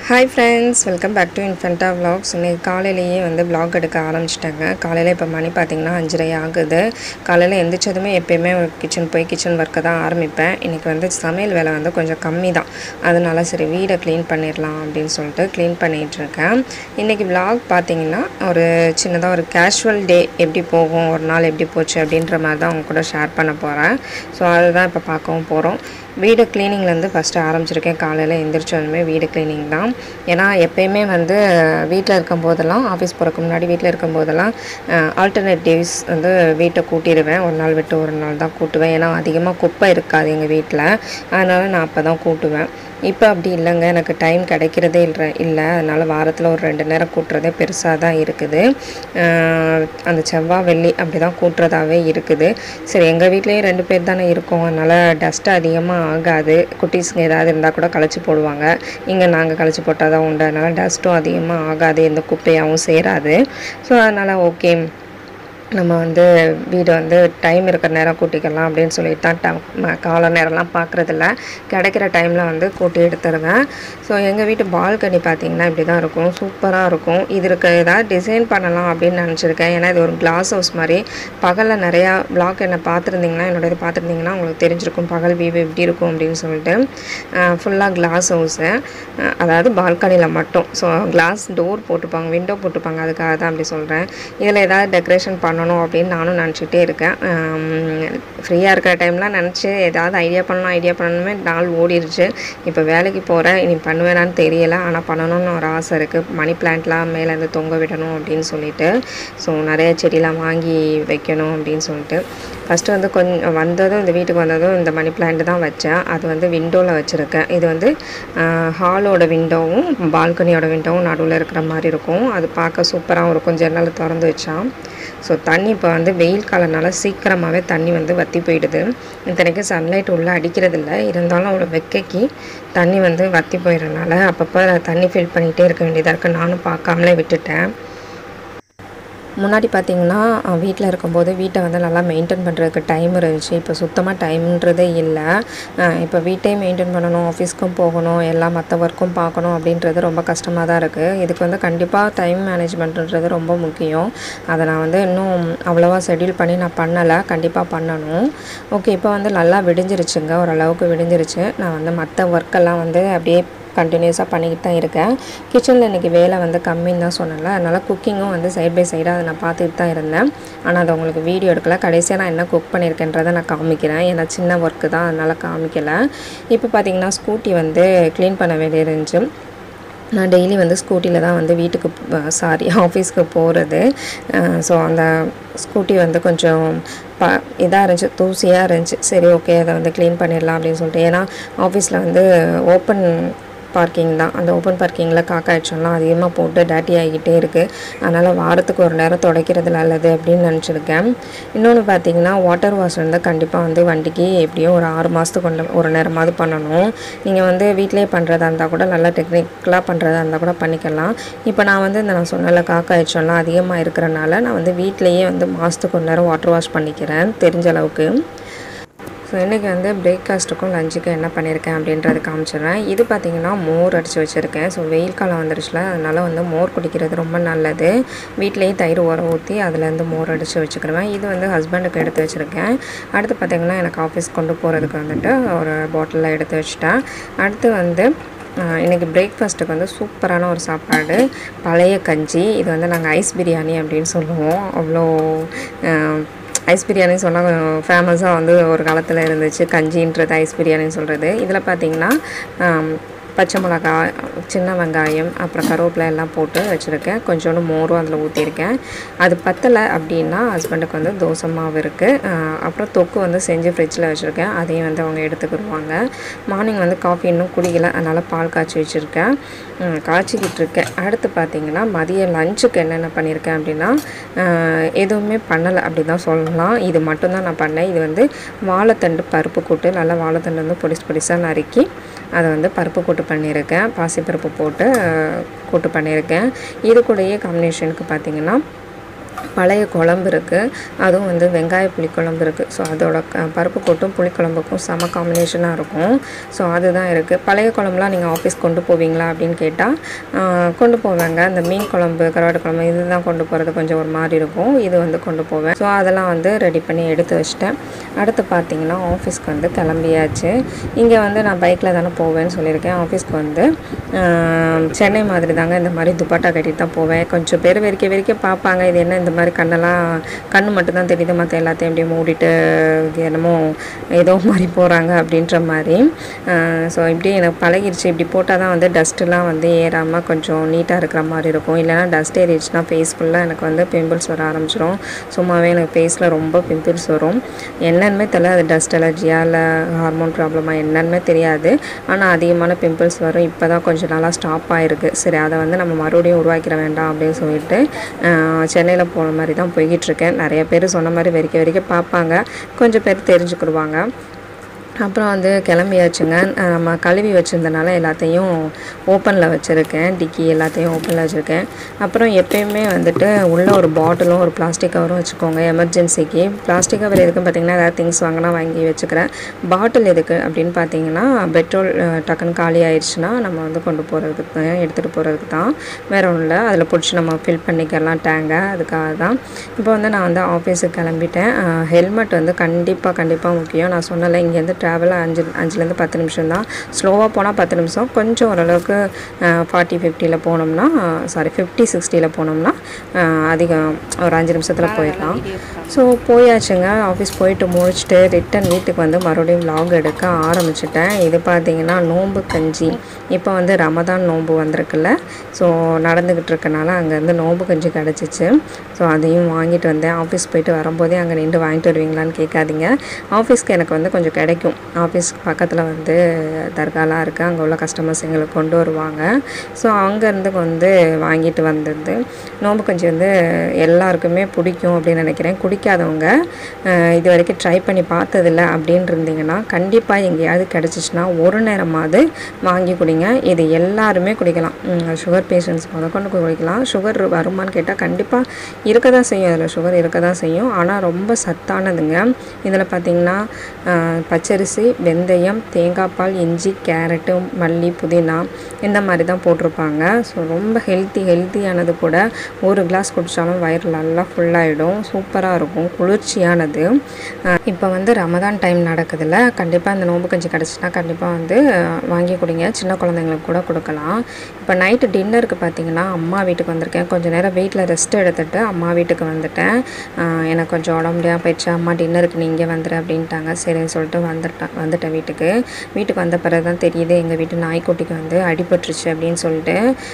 hi friends welcome back to இன்ஃபென்டா vlogs இன்னைக்கு காலையிலேயே வந்து vlog எடுக்க ஆரம்பிச்சிட்டாங்க காலையில் இப்போ மணி பார்த்திங்கன்னா அஞ்சரை ஆகுது காலையில் எந்திரிச்சதுமே எப்பயுமே ஒரு கிச்சன் போய் கிச்சன் ஒர்க்கை தான் ஆரம்பிப்பேன் இன்றைக்கி வந்து சமையல் வேலை வந்து கொஞ்சம் கம்மி தான் அதனால சரி வீடை க்ளீன் பண்ணிடலாம் அப்படின்னு சொல்லிட்டு க்ளீன் பண்ணிகிட்ருக்கேன் இன்றைக்கி vlog பார்த்திங்கன்னா ஒரு சின்னதாக ஒரு கேஷுவல் டே எப்படி போகும் ஒரு நாள் எப்படி போச்சு அப்படின்ற மாதிரி தான் அவங்க கூட ஷேர் பண்ண போகிறேன் ஸோ அதுதான் இப்போ பார்க்கவும் போகிறோம் வீடு க்ளீனிங்லேருந்து ஃபஸ்ட்டு ஆரம்பிச்சிருக்கேன் காலையில் எந்திரிச்சதுமே வீடு க்ளீனிங் தான் ஏன்னா எப்பயுமே வந்து வீட்டில் இருக்கும் போதெல்லாம் ஆஃபீஸ் போகிறக்கு முன்னாடி வீட்டில் இருக்கும் போதெல்லாம் ஆல்டர்னேட் டேஸ் வந்து வீட்டை கூட்டிடுவேன் ஒரு நாள் விட்டு ஒரு நாள் தான் கூட்டுவேன் ஏன்னா அதிகமாக குப்பை இருக்காது எங்கள் வீட்டில் அதனால் நான் அப்போ தான் கூட்டுவேன் இப்போ அப்படி இல்லைங்க எனக்கு டைம் கிடைக்கிறதே இல்லை இல்லை அதனால் வாரத்தில் ஒரு ரெண்டு நேரம் கூட்டுறதே பெருசாக தான் இருக்குது ஆஹ் அந்த செவ்வாய் வெள்ளி அப்படி தான் கூட்டுறதாவே இருக்குது சரி எங்கள் வீட்லேயும் ரெண்டு பேர் தானே இருக்கோம் அதனால் டஸ்ட்டு அதிகமாக ஆகாது குட்டீஸுங்க ஏதாவது இருந்தால் கூட கழிச்சு போடுவாங்க இங்கே நாங்கள் கழிச்சு போட்டால் தான் உண்டு அதனால் டஸ்ட்டும் அதிகமாக ஆகாது எந்த குப்பையாகவும் சேராது ஸோ அதனால் ஓகே நம்ம வந்து வீடு வந்து டைம் இருக்கிற நேரம் கூட்டிக்கலாம் அப்படின்னு சொல்லிட்டு தான் ட ம- கால நேரம்லாம் பார்க்குறதில்ல கிடைக்கிற டைமில் வந்து கூட்டி எடுத்துருவேன் ஸோ எங்கள் வீட்டு பால்கனி பார்த்தீங்கன்னா இப்படி தான் இருக்கும் சூப்பராக இருக்கும் இது இருக்க ஏதாவது டிசைன் பண்ணலாம் அப்படின்னு நினச்சிருக்கேன் ஏன்னா இது ஒரு கிளாஸ் ஹவுஸ் மாதிரி பகலில் நிறையா பிளாக் என்ன பார்த்துருந்தீங்கன்னா என்னோட இது பார்த்துருந்தீங்கன்னா உங்களுக்கு தெரிஞ்சிருக்கும் பகல் வியூ எப்படி இருக்கும் அப்படின்னு சொல்லிட்டு ஃபுல்லாக கிளாஸ் ஹவுஸு அதாவது பால்கனியில் மட்டும் ஸோ கிளாஸ் டோர் போட்டுப்பாங்க விண்டோ போட்டுப்பாங்க அதுக்காக தான் அப்படி சொல்கிறேன் இதில் ஏதாவது டெக்கரேஷன் பண்ணணும் அப்படின்னு நானும் நினச்சிட்டே இருக்கேன் ஃப்ரீயாக இருக்கிற டைம்லாம் நினச்சி ஏதாவது ஐடியா பண்ணணும் ஐடியா பண்ணணுமே நாள் ஓடிடுச்சு இப்போ வேலைக்கு போகிறேன் இனி பண்ணுவேனான்னு தெரியல ஆனால் பண்ணணும்னு ஒரு ஆசை இருக்குது மணி பிளான்ட்லாம் மேலேருந்து தொங்க விடணும் அப்படின்னு சொல்லிட்டு ஸோ நிறைய செடிலாம் வாங்கி வைக்கணும் அப்படின்னு சொல்லிட்டு ஃபஸ்ட்டு வந்து கொஞ்சம் வந்ததும் இந்த வீட்டுக்கு வந்ததும் இந்த மணி பிளான்ட் தான் வச்சேன் அது வந்து விண்டோவில் வச்சுருக்கேன் இது வந்து ஹாலோட விண்டோவும் பால்கனியோட விண்டோவும் நடுவில் இருக்கிற மாதிரி இருக்கும் அது பார்க்க சூப்பராகவும் இருக்கும் ஜன்னலை திறந்து வச்சா ஸோ தண்ணி இப்போ வந்து வெயில் காலனால சீக்கிரமாகவே தண்ணி வந்து வற்றி போயிடுது இத்தனைக்கும் சன்லைட் உள்ளே அடிக்கிறதில்ல இருந்தாலும் அவ்வளோ வெக்கைக்கு தண்ணி வந்து வற்றி போயிடுறதுனால அப்பப்போ தண்ணி ஃபில் பண்ணிகிட்டே இருக்க வேண்டியதாக இருக்குது நானும் பார்க்காமலே விட்டுட்டேன் முன்னாடி பார்த்தீங்கன்னா வீட்டில் இருக்கும்போது வீட்டை வந்து நல்லா மெயின்டைன் பண்ணுறதுக்கு டைம் இருந்துச்சு இப்போ சுத்தமாக டைம்ன்றதே இல்லை இப்போ வீட்டையும் மெயின்டைன் பண்ணணும் ஆஃபீஸ்க்கும் போகணும் எல்லா மற்ற ஒர்க்கும் பார்க்கணும் அப்படின்றது ரொம்ப கஷ்டமாக தான் இருக்குது இதுக்கு வந்து கண்டிப்பாக டைம் மேனேஜ்மெண்ட்ன்றது ரொம்ப முக்கியம் அதை நான் வந்து இன்னும் அவ்வளோவா ஷெட்யூல் பண்ணி நான் பண்ணலை கண்டிப்பாக பண்ணணும் ஓகே இப்போ வந்து நல்லா விடிஞ்சிருச்சுங்க ஓரளவுக்கு விடிஞ்சிருச்சு நான் வந்து மற்ற ஒர்க்கெல்லாம் வந்து அப்படியே கண்டினியூஸாக பண்ணிக்கிட்டு தான் இருக்கேன் கிச்சனில் இன்றைக்கி வேலை வந்து கம்மின்னு தான் சொன்னேன்ல அதனால் குக்கிங்கும் வந்து சைட் பை சைடாக அதை நான் பார்த்துட்டு தான் இருந்தேன் ஆனால் அது உங்களுக்கு வீடியோ எடுக்கல கடைசியாக நான் என்ன குக் பண்ணியிருக்கேன்றதை நான் காமிக்கிறேன் ஏன்னா சின்ன ஒர்க்கு தான் அதனால் காமிக்கலை இப்போ பார்த்தீங்கன்னா ஸ்கூட்டி வந்து க்ளீன் பண்ண வேண்டியது இருந்துச்சு நான் டெய்லி வந்து ஸ்கூட்டியில் தான் வந்து வீட்டுக்கு சாரி ஆஃபீஸ்க்கு போகிறது ஸோ அந்த ஸ்கூட்டி வந்து கொஞ்சம் ப இதாக இருந்துச்சு தூசியாக இருந்துச்சு சரி ஓகே அதை வந்து க்ளீன் பண்ணிடலாம் அப்படின்னு சொல்லிட்டு ஏன்னா ஆஃபீஸில் வந்து ஓப்பன் பார்க்கிங் தான் அந்த ஓப்பன் பார்க்கிங்கில் காக்கா அடிச்சோம்லாம் அதிகமாக போட்டு டேட்டி ஆகிக்கிட்டே இருக்குது அதனால் வாரத்துக்கு ஒரு நேரம் துடைக்கிறது நல்லது அப்படின்னு நினச்சிருக்கேன் இன்னொன்று பார்த்தீங்கன்னா வாட்டர் வாஷ் வந்து கண்டிப்பாக வந்து வண்டிக்கு எப்படியும் ஒரு ஆறு மாதத்துக்கு ஒன்று ஒரு நேரமாவது பண்ணணும் நீங்கள் வந்து வீட்டிலே பண்ணுறதா இருந்தால் கூட நல்லா டெக்னிக்கலாக பண்ணுறதா இருந்தால் கூட பண்ணிக்கலாம் இப்போ நான் வந்து இந்த நான் சொன்னல காக்கா அடிச்சோம்லாம் அதிகமாக இருக்கிறனால நான் வந்து வீட்டிலேயே வந்து மாதத்துக்கு ஒரு நேரம் வாட்டர் வாஷ் பண்ணிக்கிறேன் தெரிஞ்ச அளவுக்கு ஸோ இன்றைக்கி வந்து பிரேக்ஃபாஸ்ட்டுக்கும் லஞ்சுக்கும் என்ன பண்ணியிருக்கேன் அப்படின்றது காமிச்சிடுறேன் இது பார்த்திங்கன்னா மோர் அடித்து வச்சுருக்கேன் ஸோ வெயில் காலம் வந்துருச்சுல அதனால் வந்து மோர் குடிக்கிறது ரொம்ப நல்லது வீட்டிலேயே தயிர் உரம் ஊற்றி அதுலேருந்து மோர் அடித்து வச்சுக்கிடுவேன் இது வந்து ஹஸ்பண்டுக்கு எடுத்து வச்சுருக்கேன் அடுத்து பார்த்திங்கன்னா எனக்கு ஆஃபீஸ் கொண்டு போகிறதுக்கு வந்துட்டு ஒரு பாட்டிலில் எடுத்து வச்சுட்டேன் அடுத்து வந்து ஆஹ் இன்னைக்கு பிரேக்ஃபாஸ்ட்டுக்கு வந்து சூப்பரான ஒரு சாப்பாடு பழைய கஞ்சி இது வந்து நாங்கள் ஐஸ் பிரியாணி அப்படின்னு சொல்லுவோம் அவ்வளோ ஆஹ் ஐஸ் பிரியாணி சொன்னால் ஃபேமஸாக வந்து ஒரு காலத்தில் இருந்துச்சு கஞ்சின்றது ஐஸ் பிரியாணின்னு சொல்கிறது இதில் பார்த்தீங்கன்னா ஆம், பச்சை மிளகாய் சின்ன வெங்காயம் அப்புறம் கருவேப்பிலை எல்லாம் போட்டு வச்சுருக்கேன் கொஞ்சோண்டு மோரும் அதில் ஊற்றிருக்கேன் அது பத்தலை அப்படின்னா ஹஸ்பண்டுக்கு வந்து தோசை மாவு இருக்குது அப்புறம் தொக்கு வந்து செஞ்சு ஃப்ரிட்ஜில் வச்சுருக்கேன் அதையும் வந்து அவங்க எடுத்துக்கிடுவாங்க மார்னிங் வந்து காஃபி இன்னும் குடிக்கல அதனால் பால் காய்ச்சி வச்சுருக்கேன் ம், காய்ச்சிக்கிட்டு இருக்கேன் அடுத்து பார்த்தீங்கன்னா மதிய லஞ்சுக்கு என்னென்ன பண்ணியிருக்கேன் அப்படின்னா ஆஹ், எதுவுமே பண்ணலை அப்படி தான் சொல்லலாம் இது மட்டும்தான் நான் பண்ணேன் இது வந்து வாழைத்தண்டு பருப்பு கூட்டு நல்லா வாழைத்தண்டு வந்து பொடிசு பொடிசாக நறுக்கி அதை வந்து பருப்பு கூட்டு பண்ணியிருக்கேன் பாசிப்பருப்பு போட்டு ஆஹ், கூட்டு பண்ணியிருக்கேன் இது கூடயே காம்பினேஷனுக்கு பார்த்தீங்கன்னா பழைய குழம்பு இருக்குது அதுவும் வந்து வெங்காய புளிக்குழம்பு இருக்குது ஸோ அதோட க- பருப்பு கொட்டும் புளிக்குழம்புக்கும் செம காம்பினேஷனாக இருக்கும் ஸோ அதுதான் இருக்குது பழைய குழம்புலாம் நீங்கள் ஆஃபீஸ் கொண்டு போவீங்களா அப்படின்னு கேட்டால் கொண்டு போவேங்க இந்த மீன் குழம்பு கருவாட்டு குழம்பு இதுதான் கொண்டு போகிறது கொஞ்சம் ஒரு மாதிரி இருக்கும் இது வந்து கொண்டு போவேன் ஸோ அதெல்லாம் வந்து ரெடி பண்ணி எடுத்து வச்சிட்டேன் அடுத்து பார்த்தீங்கன்னா ஆஃபீஸ்க்கு வந்து கிளம்பியாச்சு இங்கே வந்து நான் பைக்கில் தானே போவேன்னு சொல்லியிருக்கேன் ஆஃபீஸ்க்கு வந்து ஆஹ், சென்னை மாதிரி தாங்க இந்த மாதிரி துப்பட்டா கட்டிட்டு தான் போவேன் கொஞ்சம் பேர் வெறிக்க வெறிக்க பார்ப்பாங்க இது என்ன இந்த மாதிரி கண்ணெல்லாம் கண்ணு மட்டும் தான் தெரியுது மற்ற எல்லாத்தையும் அப்படியே மூடிட்டு என்னமோ ஏதோ மாதிரி போகிறாங்க அப்படின்ற மாதிரி ஸோ இப்படி எனக்கு பழகிருச்சு இப்படி போட்டால் தான் வந்து டஸ்ட்டுலாம் வந்து ஏறாமல் கொஞ்சம் நீட்டாக இருக்கிற மாதிரி இருக்கும் இல்லைனா டஸ்ட் ஏறிடுச்சுன்னா ஃபேஸ் ஃபுல்லாக எனக்கு வந்து பிம்பிள்ஸ் வர ஆரம்பிச்சிடும் சும்மாவே எனக்கு ஃபேஸில் ரொம்ப பிம்பிள்ஸ் வரும் என்னன்னுமே தெரியல அது டஸ்ட் அலர்ஜியா இல்லை ஹார்மோன் ப்ராப்ளமா என்னன்னுமே தெரியாது ஆனால் அதிகமான பிம்பிள்ஸ் வரும் இப்போ தான் கொஞ்சம் நாளாக ஸ்டாப் ஆகிருக்கு சரி அதை வந்து நம்ம மறுபடியும் உருவாக்கிட வேண்டாம் அப்படின்னு சொல்லிட்டு சென்னையில் போகிற மாதிரி தான் போய்கிட்டு இருக்கேன் நிறைய பேர் சொன்ன மாதிரி வெறிக்க வெறிக்க பார்ப்பாங்க கொஞ்சம் பேர் தெரிஞ்சுக்கிடுவாங்க அப்புறம் வந்து கிளம்பியாச்சுங்க அஹ் நம்ம கழுவி வச்சுருந்தனால எல்லாத்தையும் ஓப்பனில் வச்சுருக்கேன் டிக்கி எல்லாத்தையும் ஓப்பனில் வச்சுருக்கேன் அப்புறம் எப்பயுமே வந்துட்டு உள்ள ஒரு பாட்டிலும் ஒரு பிளாஸ்டிக் கவரும் வச்சுக்கோங்க எமர்ஜென்சிக்கு பிளாஸ்டிக் கவர் எதுக்குன்னு பார்த்தீங்கன்னா ஏதாவது திங்ஸ் வாங்கினா வாங்கி வச்சுக்கிறேன் பாட்டில் எதுக்கு அப்படின்னு பார்த்தீங்கன்னா பெட்ரோல் அஹ், டக்குன்னு காலி ஆயிடுச்சுன்னா நம்ம வந்து கொண்டு போகிறதுக்கு தான் எடுத்துகிட்டு போகிறதுக்கு தான் வேற ஒன்றும் இல்லை அதில் பிடிச்சி நம்ம ஃபில் பண்ணிக்கலாம் டேங்கை அதுக்காக தான் இப்போ வந்து நான் வந்து ஆஃபீஸுக்கு கிளம்பிட்டேன் ஹெல்மெட் வந்து கண்டிப்பாக கண்டிப்பாக முக்கியம் நான் சொன்னல இங்கேருந்து ட்ராவல் அஞ்சு அஞ்சுலேருந்து பத்து நிமிஷம் தான் ஸ்லோவாக போனால் பத்து நிமிஷம் கொஞ்சம் ஓரளவுக்கு ஃபார்ட்டி ஃபிஃப்டியில் போனோம்னா சாரி ஃபிஃப்டி சிக்ஸ்டியில் போனோம்னா அஹ், அதிகம் ஒரு அஞ்சு நிமிஷத்தில் போயிடலாம் ஸோ போயாச்சுங்க ஆஃபீஸ் போயிட்டு முடிச்சுட்டு ரிட்டன் வீட்டுக்கு வந்து மறுபடியும் vlog எடுக்க ஆரம்பிச்சிட்டேன் இது பார்த்தீங்கன்னா நோன்பு கஞ்சி இப்போ வந்து ரமதான் நோன்பு வந்திருக்குல்ல ஸோ நடந்துக்கிட்டு இருக்கனால அங்கேருந்து நோன்பு கஞ்சி கிடச்சிச்சு ஸோ அதையும் வாங்கிட்டு வந்தேன் ஆஃபீஸ் போயிட்டு வரும்போதே அங்கே நின்று வாங்கிட்டு வருவீங்களான்னு கேட்காதீங்க ஆஃபீஸ்க்கு எனக்கு வந்து கொஞ்சம் கிடைக்கும் ஆஃபீஸ் பக்கத்தில் வந்து தர்காலாம் இருக்குது அங்கே உள்ள கஸ்டமர்ஸ் எங்களுக்கு கொண்டு வருவாங்க ஸோ அங்கேருந்து வந்து வாங்கிட்டு வந்தது நோம்பு கஞ்சி வந்து எல்லாருக்குமே பிடிக்கும் அப்படின்னு நினைக்கிறேன் குடிக்காதவங்க அஹ், இது வரைக்கும் ட்ரை பண்ணி பார்த்ததில்ல அப்படின்னு இருந்தீங்கன்னா கண்டிப்பாக எங்கேயாவது கிடச்சிச்சின்னா ஒரு நேரமாவது வாங்கி குடிங்க இது எல்லாருமே குடிக்கலாம் சுகர் பேஷண்ட்ஸ் முதற்கொண்டு குடிக்கலாம் சுகர் வருமான்னு கேட்டால் கண்டிப்பாக இருக்க தான் செய்யும் அதில் சுகர் இருக்க தான் செய்யும் ஆனால் ரொம்ப சத்தானதுங்க இதில் பார்த்தீங்கன்னா அஹ், பச்சரிசி வெந்தயம் தேங்காய் பால் இஞ்சி கேரட்டு மல்லி புதினா இந்த மாதிரி தான் போட்டிருப்பாங்க ஸோ ரொம்ப ஹெல்த்தி ஹெல்த்தியானது கூட ஒரு கிளாஸ் குடித்தாலும் வயிறு நல்லா ஃபுல்லாகிடும் சூப்பராக இருக்கும் குளிர்ச்சியானது இப்போ வந்து ரமதான் டைம் நடக்குதுல்ல கண்டிப்பாக இந்த நோம்பு கஞ்சி கிடச்சின்னா கண்டிப்பாக வந்து அஹ், வாங்கி குடிங்க சின்ன குழந்தைங்களுக்கு கூட கொடுக்கலாம் இப்போ நைட்டு டின்னருக்கு பார்த்தீங்கன்னா அம்மா வீட்டுக்கு வந்திருக்கேன் கொஞ்சம் நேரம் வீட்டில் ரெஸ்ட் எடுத்துட்டு அம்மா வீட்டுக்கு வந்துட்டேன் அஹ், எனக்கு கொஞ்சம் உடம்பு முடியாமல் போயிடுச்சு அம்மா டின்னருக்கு நீங்கள் வந்துடு அப்படின்ட்டாங்க சரின்னு சொல்லிட்டு வந்துட்டேன் வந்துட்டேன் வீட்டுக்கு வீட்டுக்கு வந்த பிறகு தான் தெரியுது எங்கள் வீட்டு நாய்க்குட்டிக்கு வந்து அடிபட்டுருச்சு அப்படின்னு சொல்லிட்டு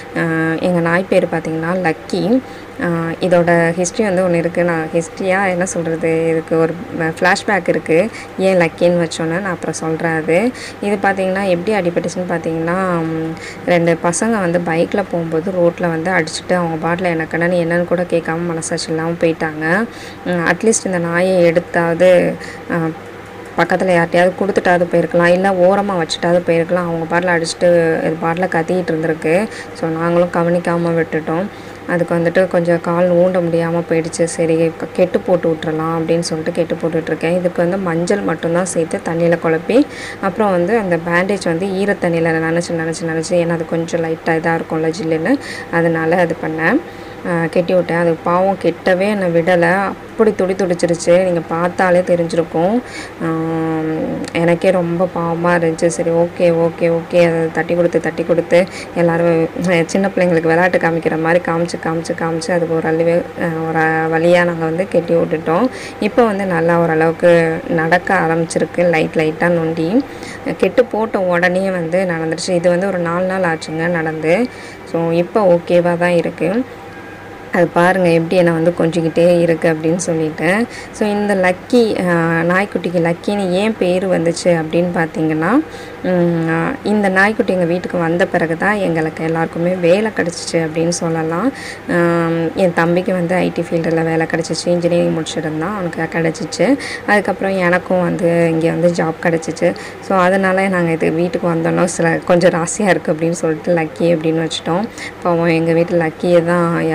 எங்கள் நாய் பேர் பார்த்தீங்கன்னா லக்கி ஆஹ் இதோட ஹிஸ்ட்ரி வந்து ஒன்று இருக்குது நான் ஹிஸ்ட்ரியாக என்ன சொல்கிறது இதுக்கு ஒரு ஃப்ளாஷ்பேக் இருக்குது ஏன் லக்கின்னு வச்சோன்னு நான் அப்புறம் சொல்கிறேன் அது இது பார்த்தீங்கன்னா எப்படி அடிபட்டுச்சுன்னு பார்த்தீங்கன்னா ம், ரெண்டு பசங்க வந்து பைக்கில் போகும்போது ரோட்டில் வந்து அடிச்சுட்டு அவங்க பாட்டில் எனக்குன்னு என்னன்னு கூட கேட்காம மனசாட்சி இல்லாமல் போயிட்டாங்க அட்லீஸ்ட் இந்த நாயை எடுத்தாவது ஆஹ், பக்கத்தில் யார்ட்டையாவது கொடுத்துட்டாவது போயிருக்கலாம் இல்லை ஓரமாக வச்சுட்டாவது போயிருக்கலாம் அவங்க பாட்டில் அடிச்சுட்டு இது பாட்டில் கத்திக்கிட்டு இருந்திருக்கு ஸோ நாங்களும் கவனிக்காமல் விட்டுட்டோம் அதுக்கு வந்துட்டு கொஞ்சம் கால் ஊண்ட முடியாமல் போயிடுச்சு சரி க- கெட்டு போட்டு விட்டுறலாம் அப்படின்னு சொல்லிட்டு கெட்டு போட்டுட்ருக்கேன் இதுக்கு வந்து மஞ்சள் மட்டும்தான் சேர்த்து தண்ணியில் குழப்பி அப்புறம் வந்து அந்த பேண்டேஜ் வந்து ஈரத்தண்ணியில் நினச்சி நினச்சி நினச்சி ஏன்னா அது கொஞ்சம் லைட்டாக இதாக இருக்கும்ல ஜில்லுன்னு அதனால அது பண்ணேன் ஆஹ் கெட்டி விட்டேன் அது பாவம் கெட்டவே என்னை விடலை அப்படி துடி துடிச்சிருச்சு நீங்கள் பார்த்தாலே தெரிஞ்சிருக்கும் ஆம், எனக்கே ரொம்ப பாவமாக இருந்துச்சு சரி ஓகே ஓகே ஓகே அதை தட்டி கொடுத்து தட்டி கொடுத்து எல்லோரும் சின்ன பிள்ளைங்களுக்கு விளையாட்டு காமிக்கிற மாதிரி காமிச்சு காமிச்சு காமிச்சு அதுக்கு ஒரு அழிவு அஹ், ஒரு வழியாக நாங்கள் வந்து கெட்டி விட்டுட்டோம் இப்போ வந்து நல்லா ஓரளவுக்கு நடக்க ஆரம்பிச்சிருக்கு லைட் லைட்டாக நொண்டி கெட்டு போட்ட உடனே வந்து நடந்துருச்சு இது வந்து ஒரு நாலு நாள் ஆச்சுங்க நடந்து ஸோ இப்போ ஓகேவாக தான் இருக்குது அது பாருங்கள் எப்படி என்னை வந்து கொஞ்சிக்கிட்டே இருக்குது அப்படின்னு சொல்லிட்டேன் ஸோ இந்த லக்கி ஆஹ், நாய்க்குட்டிக்கு லக்கின்னு ஏன் பேர் வந்துச்சு அப்படின்னு பார்த்தீங்கன்னா உம், ஆஹ், இந்த நாய்க்குட்டி எங்கள் வீட்டுக்கு வந்த பிறகு தான் எங்களுக்கு எல்லாருக்குமே வேலை கிடச்சிச்சு அப்படின்னு சொல்லலாம் ஆம், என் தம்பிக்கு வந்து ஐடி ஃபீல்டில் வேலை கிடச்சிச்சு இன்ஜினியரிங் முடிச்சிருந்தான் அவனுக்கு கிடச்சிச்சு அதுக்கப்புறம் எனக்கும் வந்து இங்கே வந்து ஜாப் கிடச்சிச்சு ஸோ அதனால் நாங்கள் இது வீட்டுக்கு வந்தோன்னா சில கொஞ்சம் ராசியாக இருக்குது அப்படின்னு சொல்லிட்டு லக்கி அப்படின்னு வச்சுட்டோம் பாவம் எங்கள் வீட்டில் லக்கியை தான் யாரோ அடிச்சு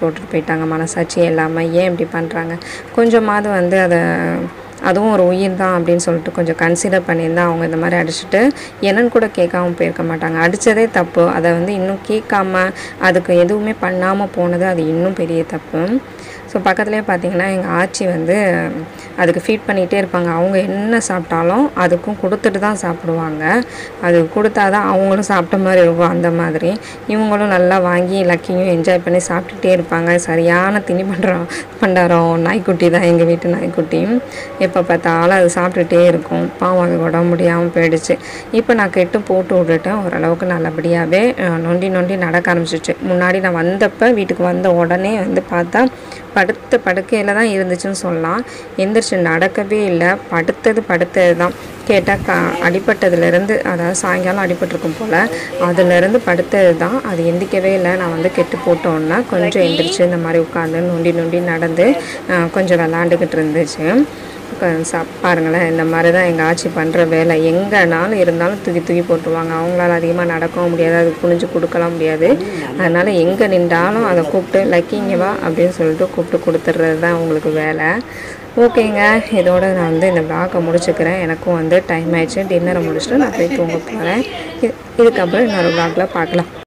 போட்டுட்டு போயிட்டாங்க மனசாட்சி இல்லாமல் ஏன் இப்படி பண்ணுறாங்க கொஞ்சமாவது வந்து அதை அதுவும் ஒரு உயிர் தான் அப்படின்னு சொல்லிட்டு கொஞ்சம் கன்சிடர் பண்ணியிருந்தா அவங்க இந்த மாதிரி அடிச்சுட்டு என்னன்னு கூட கேட்காம போயிருக்க மாட்டாங்க அடித்ததே தப்பு அதை வந்து இன்னும் கேட்காம அதுக்கு எதுவுமே பண்ணாமல் போனது அது இன்னும் பெரிய தப்பு ஸோ பக்கத்துலேயே பார்த்தீங்கன்னா எங்கள் ஆச்சி வந்து அதுக்கு ஃபீட் பண்ணிகிட்டே இருப்பாங்க அவங்க என்ன சாப்பிட்டாலும் அதுக்கும் கொடுத்துட்டு தான் சாப்பிடுவாங்க அது கொடுத்தா தான் அவங்களும் சாப்பிட்ட மாதிரி இருக்கும் அந்த மாதிரி இவங்களும் நல்லா வாங்கி லக்கியும் என்ஜாய் பண்ணி சாப்பிட்டுட்டே இருப்பாங்க சரியான திணி பண்ணுறோம் பண்டாரம் நாய்க்குட்டி தான் எங்கள் வீட்டு நாய்க்குட்டி எப்போ பார்த்தாலும் அது சாப்பிட்டுட்டே இருக்கும் பாவம் அது உடம்பு முடியாமல் போயிடுச்சு இப்போ நான் கெட்டு போட்டு விட்டுட்டேன் ஓரளவுக்கு நல்லபடியாகவே அஹ், நொண்டி நொண்டி நடக்க ஆரம்பிச்சிச்சு முன்னாடி நான் வந்தப்போ வீட்டுக்கு வந்த உடனே வந்து பார்த்தா படுத்த படுக்கையில் தான் இருந்துச்சுன்னு சொல்லலாம் எந்திரிச்சு நடக்கவே இல்லை படுத்தது படுத்தது தான் கேட்டால் க அடிபட்டதுலேருந்து அதாவது சாயங்காலம் அடிபட்டிருக்கும் போல் அதுலேருந்து படுத்தது தான் அது எந்திக்கவே இல்லை நான் வந்து கெட்டு போட்டோன்னா கொஞ்சம் எந்திரிச்சு இந்த மாதிரி உட்காந்து நொண்டி நொண்டி நடந்து அஹ், கொஞ்சம் விளாண்டுக்கிட்டு இருந்துச்சு க- சா பாருங்களேன் இந்த மாதிரி தான் எங்கள் ஆட்சி பண்ணுற வேலை எங்கேனாலும் இருந்தாலும் தூக்கி தூக்கி போட்டுருவாங்க அவங்களால அதிகமாக நடக்கவும் முடியாது அது குனிஞ்சு கொடுக்கலாம் முடியாது அதனால் எங்கே நின்றாலும் அதை கூப்பிட்டு லக்கிங்க வா அப்படின்னு சொல்லிட்டு கூப்பிட்டு கொடுத்துட்றது தான் அவங்களுக்கு வேலை ஓகேங்க இதோட நான் வந்து இந்த vlog-அ முடிச்சுக்கிறேன் எனக்கும் வந்து டைம் ஆயிடுச்சு டின்னரை முடிச்சுட்டு நான் போய் தூங்க போகிறேன் இதுக்கப்புறம் இன்னொரு vlog-ல பார்க்கலாம்